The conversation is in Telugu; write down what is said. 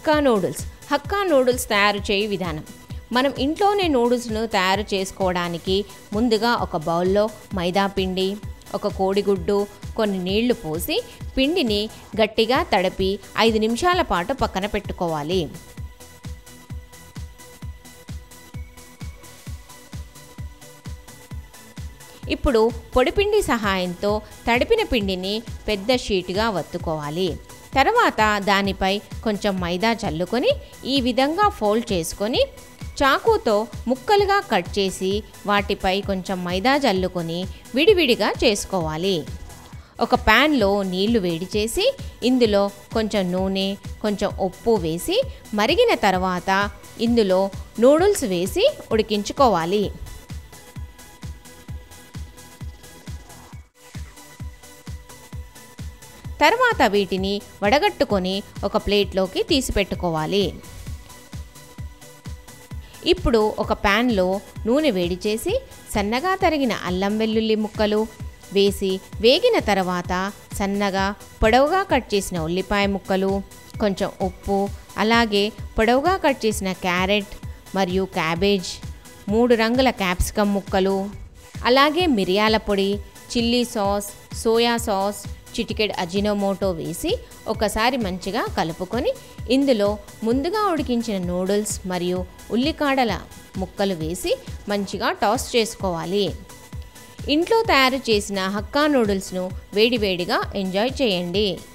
హక్కా నూడిల్స్ హక్కా నూడిల్స్ తయారు చేయు విధానం మనం ఇంట్లోనే నూడిల్స్ను తయారు చేసుకోవడానికి ముందుగా ఒక బౌల్లో మైదా పిండి ఒక కోడిగుడ్డు కొన్ని నీళ్లు పోసి పిండిని గట్టిగా తడిపి ఐదు నిమిషాల పాటు పక్కన పెట్టుకోవాలి ఇప్పుడు పొడిపిండి సహాయంతో తడిపిన పిండిని పెద్ద షీటుగా వత్తుకోవాలి తర్వాత దానిపై కొంచెం మైదా చల్లుకొని ఈ విధంగా ఫోల్డ్ చేసుకొని చాకుతో ముక్కలుగా కట్ చేసి వాటిపై కొంచెం మైదా చల్లుకొని విడివిడిగా చేసుకోవాలి ఒక ప్యాన్లో నీళ్లు వేడి చేసి ఇందులో కొంచెం నూనె కొంచెం ఉప్పు వేసి మరిగిన తర్వాత ఇందులో నూడిల్స్ వేసి ఉడికించుకోవాలి తర్వాత వీటిని వడగట్టుకొని ఒక ప్లేట్లోకి తీసి పెట్టుకోవాలి ఇప్పుడు ఒక ప్యాన్లో నూనె వేడి చేసి సన్నగా తరిగిన అల్లం వెల్లుల్లి ముక్కలు వేసి వేగిన తర్వాత సన్నగా పొడవుగా కట్ చేసిన ఉల్లిపాయ ముక్కలు కొంచెం ఉప్పు అలాగే పొడవుగా కట్ చేసిన క్యారెట్ మరియు క్యాబేజ్ మూడు రంగుల క్యాప్సికమ్ ముక్కలు అలాగే మిరియాల పొడి చిల్లీ సాస్ సోయా సాస్ చిటికెడ్ అజినోమోటో వేసి ఒకసారి మంచిగా కలుపుకొని ఇందులో ముందుగా ఉడికించిన నూడిల్స్ మరియు ఉల్లికాడల ముక్కలు వేసి మంచిగా టాస్ చేసుకోవాలి ఇంట్లో తయారు చేసిన హక్కా నూడిల్స్ను వేడివేడిగా ఎంజాయ్ చేయండి